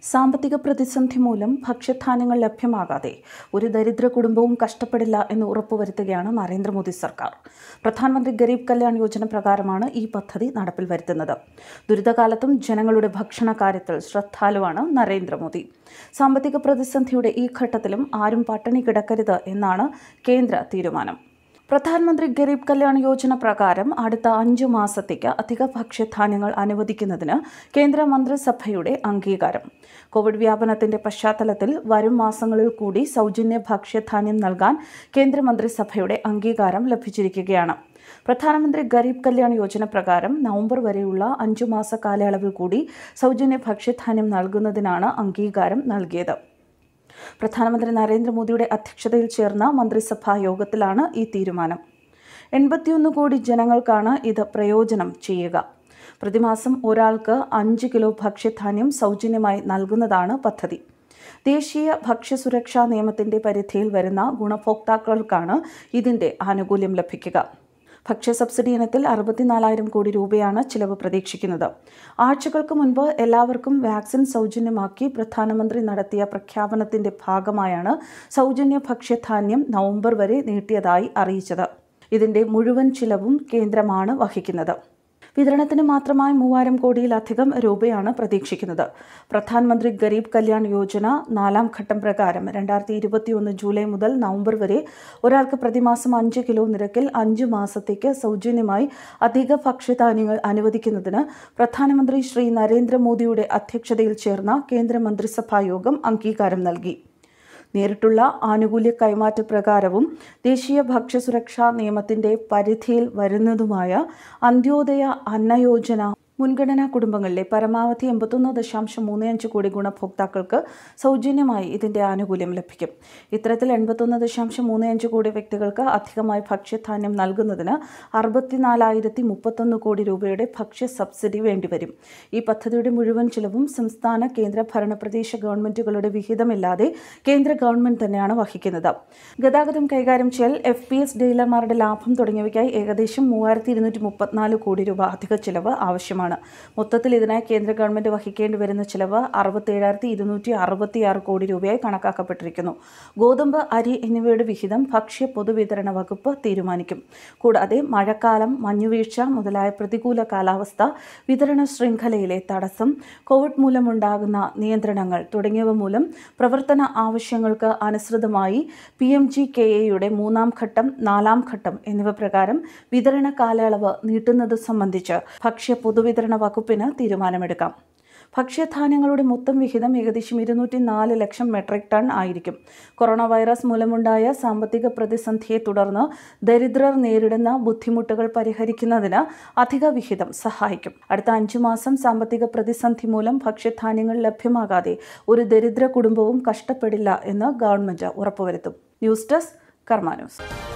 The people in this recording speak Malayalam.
സാമ്പത്തിക പ്രതിസന്ധി മൂലം ഭക്ഷ്യധാന്യങ്ങൾ ലഭ്യമാകാതെ ഒരു ദരിദ്ര കുടുംബവും കഷ്ടപ്പെടില്ല എന്ന് ഉറപ്പുവരുത്തുകയാണ് നരേന്ദ്രമോദി സർക്കാർ പ്രധാനമന്ത്രി ഗരീബ് കല്യാൺ യോജന പ്രകാരമാണ് ഈ പദ്ധതി നടപ്പിൽ വരുത്തുന്നത് ദുരിതകാലത്തും ജനങ്ങളുടെ ഭക്ഷണ കാര്യത്തിൽ ശ്രദ്ധാലുവാണ് നരേന്ദ്രമോദി സാമ്പത്തിക പ്രതിസന്ധിയുടെ ഈ ഘട്ടത്തിലും ആരും പട്ടിണി കിടക്കരുത് എന്നാണ് കേന്ദ്ര തീരുമാനം പ്രധാനമന്ത്രി ഗരീബ് കല്യാൺ യോജന പ്രകാരം അടുത്ത അഞ്ചു മാസത്തേക്ക് അധിക ഭക്ഷ്യധാന്യങ്ങൾ അനുവദിക്കുന്നതിന് കേന്ദ്ര മന്ത്രിസഭയുടെ അംഗീകാരം കോവിഡ് വ്യാപനത്തിന്റെ പശ്ചാത്തലത്തിൽ വരും മാസങ്ങളിൽ കൂടി സൗജന്യ ഭക്ഷ്യധാന്യം നൽകാൻ കേന്ദ്രമന്ത്രിസഭയുടെ അംഗീകാരം ലഭിച്ചിരിക്കുകയാണ് പ്രധാനമന്ത്രി ഗരീബ് കല്യാൺ യോജന പ്രകാരം നവംബർ വരെയുള്ള അഞ്ചു മാസ കാലയളവിൽ കൂടി സൗജന്യ ഭക്ഷ്യധാന്യം നൽകുന്നതിനാണ് അംഗീകാരം നൽകിയത് പ്രധാനമന്ത്രി നരേന്ദ്രമോദിയുടെ അധ്യക്ഷതയിൽ ചേർന്ന മന്ത്രിസഭാ യോഗത്തിലാണ് ഈ തീരുമാനം എൺപത്തിയൊന്ന് കോടി ജനങ്ങൾക്കാണ് ഇത് പ്രയോജനം ചെയ്യുക പ്രതിമാസം ഒരാൾക്ക് അഞ്ച് കിലോ ഭക്ഷ്യധാന്യം സൗജന്യമായി നൽകുന്നതാണ് പദ്ധതി ദേശീയ ഭക്ഷ്യസുരക്ഷാ നിയമത്തിന്റെ പരിധിയിൽ വരുന്ന ഗുണഭോക്താക്കൾക്കാണ് ഇതിന്റെ ആനുകൂല്യം ലഭിക്കുക ഭക്ഷ്യ സബ്സിഡി ഇനത്തിൽ അറുപത്തിനാലായിരം കോടി രൂപയാണ് ചിലവ് പ്രതീക്ഷിക്കുന്നത് ആഴ്ചകൾക്ക് മുൻപ് എല്ലാവർക്കും വാക്സിൻ സൗജന്യമാക്കി പ്രധാനമന്ത്രി നടത്തിയ പ്രഖ്യാപനത്തിന്റെ ഭാഗമായാണ് സൗജന്യ ഭക്ഷ്യധാന്യം നവംബർ വരെ നീട്ടിയതായി അറിയിച്ചത് ഇതിന്റെ മുഴുവൻ ചിലവും കേന്ദ്രമാണ് വഹിക്കുന്നത് വിതരണത്തിന് മാത്രമായി മൂവായിരം കോടിയിലധികം രൂപയാണ് പ്രതീക്ഷിക്കുന്നത് പ്രധാനമന്ത്രി ഗരീബ് കല്യാൺ യോജന നാലാം ഘട്ടം പ്രകാരം രണ്ടായിരത്തി ഇരുപത്തിയൊന്ന് ജൂലൈ മുതൽ നവംബർ വരെ ഒരാൾക്ക് പ്രതിമാസം അഞ്ച് കിലോ നിരക്കിൽ അഞ്ച് മാസത്തേക്ക് സൗജന്യമായി അധിക ഭക്ഷ്യധാന്യങ്ങൾ അനുവദിക്കുന്നതിന് പ്രധാനമന്ത്രി ശ്രീ നരേന്ദ്രമോദിയുടെ അധ്യക്ഷതയിൽ ചേർന്ന കേന്ദ്ര മന്ത്രിസഭാ യോഗം അംഗീകാരം നൽകി നേരിട്ടുള്ള ആനുകൂല്യ കൈമാറ്റ പ്രകാരവും ദേശീയ ഭക്ഷ്യസുരക്ഷാ നിയമത്തിന്റെ പരിധിയിൽ വരുന്നതുമായ അന്ത്യോദയ അന്നയോജന മുൻഗണനാ കുടുംബങ്ങളിലെ പരമാവധി എൺപത്തൊന്ന് ദശാംശം മൂന്ന് അഞ്ച് കോടി ഗുണഭോക്താക്കൾക്ക് സൗജന്യമായി ഇതിന്റെ ആനുകൂല്യം ലഭിക്കും ഇത്തരത്തിൽ എൺപത്തൊന്ന് ദശാംശം മൂന്ന് അഞ്ച് കോടി വ്യക്തികൾക്ക് അധികമായി ഭക്ഷ്യധാന്യം നൽകുന്നതിന് അറുപത്തിനാലായിരത്തി മുപ്പത്തൊന്ന് കോടി രൂപയുടെ ഭക്ഷ്യ സബ്സിഡി വേണ്ടിവരും ഈ പദ്ധതിയുടെ മുഴുവൻ ചിലവും സംസ്ഥാന കേന്ദ്ര ഭരണപ്രദേശ ഗവൺമെന്റുകളുടെ വിഹിതമില്ലാതെ കേന്ദ്ര ഗവൺമെന്റ് തന്നെയാണ് വഹിക്കുന്നത് ഗതാഗതം കൈകാര്യം ചെയ്യൽ എഫ് പി എസ് ഡീലർമാരുടെ ലാഭം തുടങ്ങിയവയ്ക്കായി ഏകദേശം മൂവായിരത്തി ഇരുന്നൂറ്റി മുപ്പത്തിനാല് കോടി രൂപ അധിക ചിലവ് ആവശ്യമാണ് മൊത്തത്തിൽ ഇതിനായി കേന്ദ്ര ഗവൺമെന്റ് വഹിക്കേണ്ടി വരുന്ന ചിലവ് അറുപത്തേഴായിരത്തി ഇരുന്നൂറ്റി അറുപത്തിയാറ് കോടി രൂപയായി കണക്കാക്കപ്പെട്ടിരിക്കുന്നു ഗോതമ്പ് അരി എന്നിവയുടെ വിഹിതം ഭക്ഷ്യ പൊതുവിതരണ വകുപ്പ് തീരുമാനിക്കും കൂടാതെ മഴക്കാലം മഞ്ഞുവീഴ്ച മുതലായ പ്രതികൂല കാലാവസ്ഥ വിതരണ ശൃംഖലയിലെ തടസ്സം കോവിഡ് മൂലമുണ്ടാകുന്ന നിയന്ത്രണങ്ങൾ തുടങ്ങിയവ മൂലം പ്രവർത്തന ആവശ്യങ്ങൾക്ക് അനുസൃതമായി പി എം ജി കെ എയുടെ മൂന്നാം ഘട്ടം നാലാം ഘട്ടം എന്നിവ പ്രകാരം വിതരണ കാലയളവ് നീട്ടുന്നത് സംബന്ധിച്ച് ഭക്ഷ്യ പൊതുവിതരണ വകുപ്പിന് തീരുമാനമെടുക്കാം ഭക്ഷ്യധാന്യങ്ങളുടെ മൊത്തം വിഹിതം ഏകദേശം ഇരുന്നൂറ്റി നാല് ലക്ഷം മെട്രിക് ടൺ ആയിരിക്കും കൊറോണ വൈറസ് മൂലമുണ്ടായ സാമ്പത്തിക പ്രതിസന്ധിയെ തുടർന്ന് ദരിദ്രർ നേരിടുന്ന ബുദ്ധിമുട്ടുകൾ പരിഹരിക്കുന്നതിന് അധിക വിഹിതം സഹായിക്കും അടുത്ത അഞ്ചു മാസം സാമ്പത്തിക പ്രതിസന്ധി മൂലം ഭക്ഷ്യധാന്യങ്ങൾ ലഭ്യമാകാതെ ഒരു ദരിദ്ര കുടുംബവും കഷ്ടപ്പെടില്ല എന്ന് ഗവൺമെന്റ് ഉറപ്പുവരുത്തും ന്യൂസ് ഡെസ്ക് കർമാ ന്യൂസ്